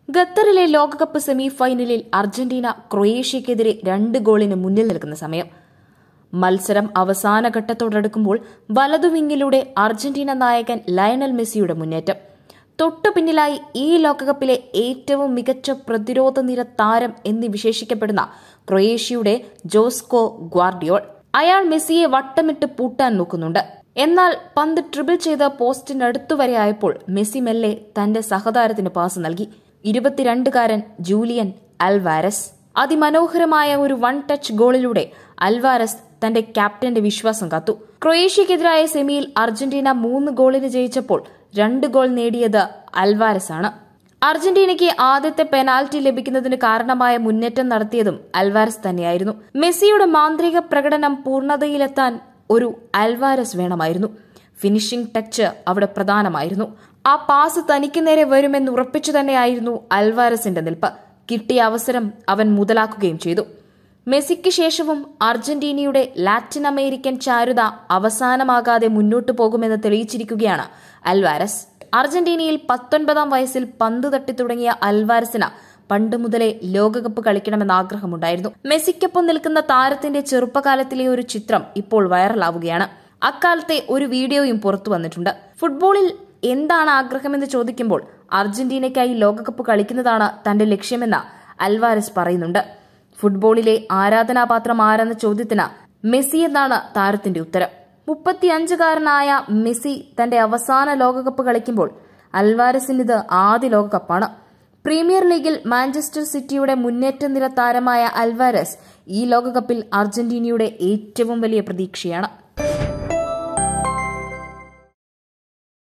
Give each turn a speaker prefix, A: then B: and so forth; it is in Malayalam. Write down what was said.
A: ഖത്തറിലെ ലോകകപ്പ് സെമി ഫൈനലിൽ അർജന്റീന ക്രൊയേഷ്യക്കെതിരെ രണ്ട് ഗോളിന് മുന്നിൽ നിൽക്കുന്ന സമയം മത്സരം അവസാന ഘട്ടത്തോടടുക്കുമ്പോൾ വലതുവിങ്ങിലൂടെ അർജന്റീന നായകൻ ലയണൽ മെസ്സിയുടെ മുന്നേറ്റം തൊട്ടു പിന്നിലായി ഈ ലോകകപ്പിലെ ഏറ്റവും മികച്ച പ്രതിരോധ നിര താരം എന്ന് വിശേഷിക്കപ്പെടുന്ന ക്രൊയേഷ്യയുടെ ജോസ്കോ ഗ്വാർഡിയോൾ അയാൾ മെസ്സിയെ വട്ടമിട്ട് പൂട്ടാൻ നോക്കുന്നുണ്ട് എന്നാൽ പന്ത് ട്രിബിൾ ചെയ്ത് പോസ്റ്റിനടുത്തു വരെ ആയപ്പോൾ മെസ്സി മെല്ലെ തന്റെ സഹതാരത്തിന് പാസ് നൽകി ഇരുപത്തിരണ്ടുകാരൻ ജൂലിയൻ അൽവാരസ് അതിമനോഹരമായ ഒരു വൺ ടച്ച് ഗോളിലൂടെ അൽവാരസ് തന്റെ ക്യാപ്റ്റന്റെ വിശ്വാസം കാത്തു ക്രൊയേഷ്യക്കെതിരായ സെമിയിൽ അർജന്റീന മൂന്ന് ഗോളിന് ജയിച്ചപ്പോൾ രണ്ട് ഗോൾ നേടിയത് അൽവാരസ് ആണ് അർജന്റീനയ്ക്ക് ആദ്യത്തെ പെനാൽറ്റി ലഭിക്കുന്നതിന് കാരണമായ മുന്നേറ്റം നടത്തിയതും അൽവാരസ് തന്നെയായിരുന്നു മെസ്സിയുടെ മാന്ത്രിക പ്രകടനം പൂർണ്ണതയിലെത്താൻ ഒരു അൽവാരസ് വേണമായിരുന്നു ഫിനിഷിംഗ് ടച്ച് അവിടെ പ്രധാനമായിരുന്നു ആ പാസ് തനിക്ക് നേരെ വരുമെന്ന് ഉറപ്പിച്ചു തന്നെയായിരുന്നു അൽവാരസിന്റെ നിൽപ്പ് കിട്ടിയ അവസരം അവൻ മുതലാക്കുകയും ചെയ്തു മെസ്സിക്ക് ശേഷവും അർജന്റീനയുടെ ലാറ്റിൻ അമേരിക്കൻ ചാരുത അവസാനമാകാതെ മുന്നോട്ടു പോകുമെന്ന് തെളിയിച്ചിരിക്കുകയാണ് അൽവാരസ് അർജന്റീനയിൽ പത്തൊൻപതാം വയസ്സിൽ പന്ത് തട്ടി തുടങ്ങിയ അൽവാരസിന് പണ്ട് മുതലേ ലോകകപ്പ് കളിക്കണമെന്ന ആഗ്രഹമുണ്ടായിരുന്നു മെസ്സിക്കൊപ്പം നിൽക്കുന്ന താരത്തിന്റെ ചെറുപ്പകാലത്തിലെ ഒരു ചിത്രം ഇപ്പോൾ വൈറലാവുകയാണ് അക്കാലത്തെ ഒരു വീഡിയോയും പുറത്തു വന്നിട്ടുണ്ട് ഫുട്ബോളിൽ എന്താണ് ആഗ്രഹമെന്ന് ചോദിക്കുമ്പോൾ അർജന്റീനയ്ക്കായി ലോകകപ്പ് കളിക്കുന്നതാണ് തന്റെ ലക്ഷ്യമെന്ന് അൽവാരസ് പറയുന്നുണ്ട് ഫുട്ബോളിലെ ആരാധനാപാത്രം ആരെന്ന ചോദ്യത്തിന് മെസ്സി എന്നാണ് താരത്തിന്റെ ഉത്തരം മുപ്പത്തിയഞ്ചുകാരനായ മെസ്സി തന്റെ അവസാന ലോകകപ്പ് കളിക്കുമ്പോൾ അൽവാരസിന് ഇത് ആദ്യ ലോകകപ്പാണ് പ്രീമിയർ ലീഗിൽ മാഞ്ചസ്റ്റർ സിറ്റിയുടെ മുന്നേറ്റ നിര താരമായ അൽവാരസ് ഈ ലോകകപ്പിൽ അർജന്റീനയുടെ ഏറ്റവും വലിയ പ്രതീക്ഷയാണ്